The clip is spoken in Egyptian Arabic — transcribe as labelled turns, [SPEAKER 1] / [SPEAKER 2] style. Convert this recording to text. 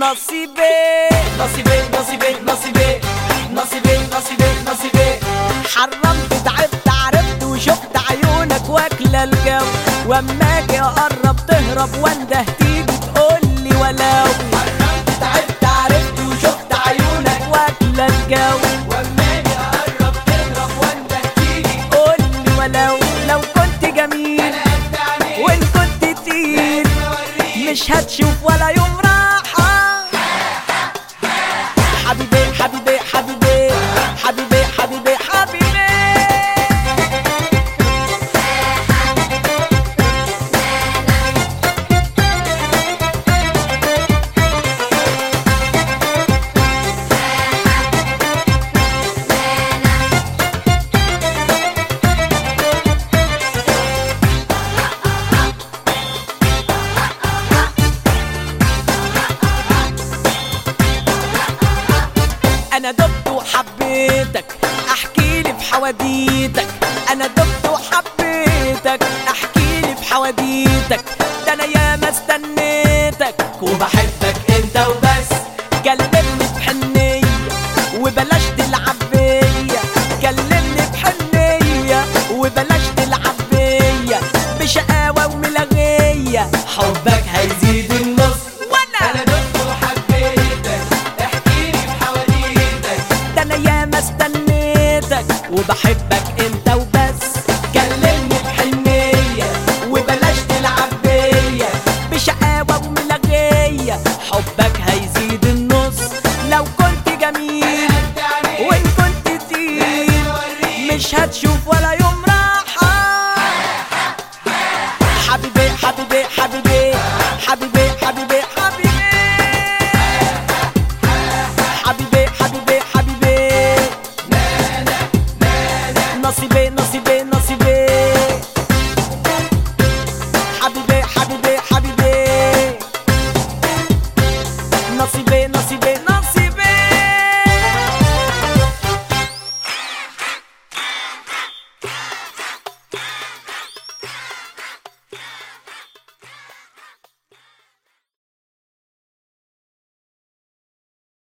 [SPEAKER 1] نصيبي
[SPEAKER 2] نصيبي نصيبي نصيبي نصيبي نصيبي نصيبي
[SPEAKER 1] حرمت تعبت عرفت وشفت عيونك واكلة الجو واما اجي اقرب تهرب وانده تيجي تقولي ولو
[SPEAKER 2] حرمت تعبت عرفت وشفت عيونك
[SPEAKER 1] واكلة الجو
[SPEAKER 2] واما اجي اقرب تهرب وانت تيجي
[SPEAKER 1] قولي ولو لو كنت جميل
[SPEAKER 2] انا قد عينيك
[SPEAKER 1] وان كنت تقيل
[SPEAKER 2] اوريك
[SPEAKER 1] مش هتشوف ولا يوم راحة حبيبي حبيبي حبيبي حبيبي حبيبي حبيبي انا دبت وحبيتك احكي لي في حواديتك انا دبت وحبيتك احكي لي في حواديتك ده انا ياما استنيتك
[SPEAKER 2] وبحبك انت وبس
[SPEAKER 1] كلمني بحنية وبلاش تلعب بيا كلمني بحنية وبلاش تلعب بيا بشقاوة وملغية
[SPEAKER 2] حبك هيزيد النص
[SPEAKER 1] وانا
[SPEAKER 2] انا دقت وحبيتك احكي لي بحواديتك
[SPEAKER 1] ده انا ياما استنيتك وبحبك انت وبس
[SPEAKER 2] كلمني بحنية
[SPEAKER 1] وبلاش تلعب بيا بشقاوة وملغية حبك هيزيد النص لو كنت جميل
[SPEAKER 2] قد عينيك
[SPEAKER 1] وان كنت تقيل
[SPEAKER 2] اوريك
[SPEAKER 1] مش هتشوف ولا يوم راحة حبيبي حبيبي حبيبي